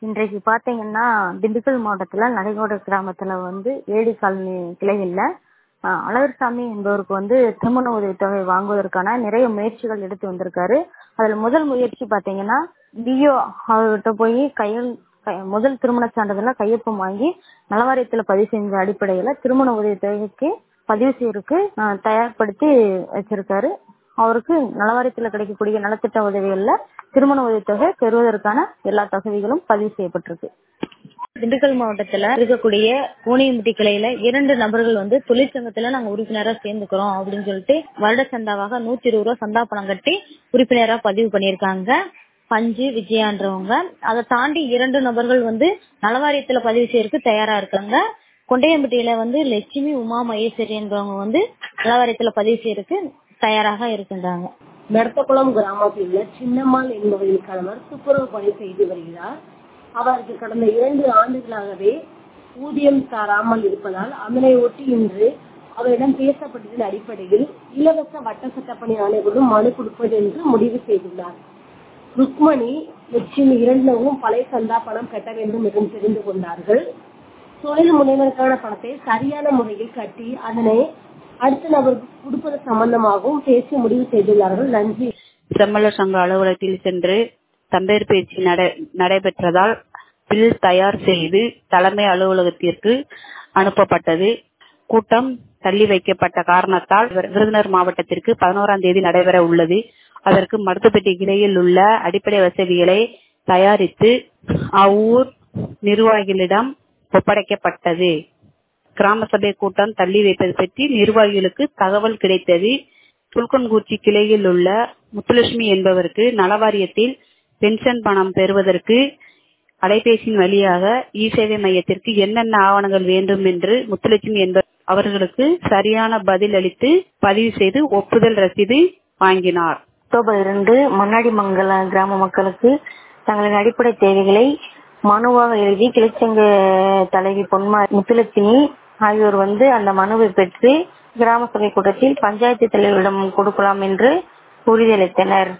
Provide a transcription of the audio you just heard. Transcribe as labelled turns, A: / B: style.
A: இன்றைக்கு பார்த்தீங்கன்னா திண்டுக்கல் மாவட்டத்தில் நடைகோடு கிராமத்தில் வந்து ஏடி காலனி கிளையில் அழகர்சாமி என்பவருக்கு வந்து திருமண உதவித்தொகை வாங்குவதற்கான நிறைய முயற்சிகள் எடுத்து வந்திருக்காரு அதில் முதல் முயற்சி பார்த்தீங்கன்னா டிஓ அவர்கிட்ட போய் கையெழு கை- முதல் திருமண சான்றிதழ கையொப்பம் வாங்கி நலவாரியத்தில் பதிவு செஞ்ச அடிப்படையில் திருமண உதவித்தொகைக்கு பதிவு செய்யறதுக்கு அஹ், தயார்படுத்தி வச்சிருக்காரு அவருக்கு நலவாரியத்தில் கிடைக்கக்கூடிய நலத்திட்ட உதவிகள்ல திருமண உதவித்தொகை பெறுவதற்கான எல்லா தகுதிகளும் பதிவு செய்யப்பட்டிருக்கு திண்டுக்கல் மாவட்டத்துல இருக்கக்கூடிய கோணியம்பட்டி கிளையில இரண்டு நபர்கள் வந்து தொழிற்சங்கத்துல நாங்க உறுப்பினரா சேர்ந்துக்கிறோம் அப்படின்னு சொல்லிட்டு வருட சந்தாவாக நூத்தி இருபது ரூபா சந்தா பணம் கட்டி உறுப்பினரா பதிவு பண்ணியிருக்காங்க பஞ்சு விஜயான்றவங்க அதை தாண்டி இரண்டு நபர்கள் வந்து நலவாரியத்துல பதிவு செய்யறதுக்கு தயாரா இருக்காங்க கொண்டையம்பட்டியில வந்து லட்சுமி உமா மகேஸ்வரி என்பவங்க வந்து நலவாரியத்துல பதிவு செய்யறதுக்கு தயாராக இருக்கின்றாங்க
B: மெடத்தக்குளம் கிராமத்தில் உள்ள சின்னம்மாள் என்பவரின் கணவர் துப்புரவு பணி செய்து வருகிறார் அவருக்கு கடந்த இரண்டு ஆண்டுகளாகவே ஊதியம் தராமல் இருப்பதால் அதனை ஒட்டி இன்று அவரிடம் பேசப்பட்டதன் அடிப்படையில் இலவச வட்ட சட்டப்பணி ஆணையர்களும் மனு கொடுப்பது என்று முடிவு செய்துள்ளார் ருக்மணி லட்சுமி இரண்டும் பழைய சந்தா பணம் கட்ட வேண்டும் என்று தெரிந்து கொண்டார்கள் தொழில் முனைவருக்கான பணத்தை சரியான முறையில் கட்டி அதனை அடுத்த நபருக்கு கொடுப்பது சம்பந்தமாகவும் பேசி முடிவு செய்துள்ளார்கள் நன்றி
C: செம்மலர் சங்க அலுவலகத்தில் சென்று தம்பேர் பேச்சு நடை- நடைபெற்றதால் பில் தயார் செய்து தலைமை அலுவலகத்திற்கு அனுப்பப்பட்டது கூட்டம் தள்ளி வைக்கப்பட்ட காரணத்தால் விரு- விருதுநகர் மாவட்டத்திற்கு பதினோராம் தேதி நடைபெற உள்ளது அதற்கு மருத்துவப்பட்டி கிளையில் உள்ள அடிப்படை வசதிகளை தயாரித்து அவ்வூர் நிர்வாகிகளிடம் ஒப்படைக்கப்பட்டது கிராம சபை கூட்டம் தள்ளி வைப்பது பற்றி நிர்வாகிகளுக்கு தகவல் கிடைத்தது புல்கன்குச்சி கிளையில் உள்ள முத்துலட்சுமி என்பவருக்கு நலவாரியத்தில் பென்ஷன் பணம் பெறுவதற்கு அலைபேசியின் வழியாக இ சேவை மையத்திற்கு என்னென்ன ஆவணங்கள் வேண்டும் என்று முத்துலட்சுமி என்பவர் அவர்களுக்கு சரியான பதில் அளித்து பதிவு செய்து ஒப்புதல் ரசீது வாங்கினார்
A: அக்டோபர் இரண்டு மண்ணாடி மங்கலம் கிராம மக்களுக்கு தங்களின் அடிப்படை தேவைகளை மனுவாக எழுதி கிளைச்சங்க தலைவி பொன்மா முத்துலட்சுமி ஆகியோர் வந்து அந்த மனுவை பெற்று கிராம சபை கூட்டத்தில் பஞ்சாயத்து தலைவரிடம் கொடுக்கலாம் என்று உறுதியளித்தனர்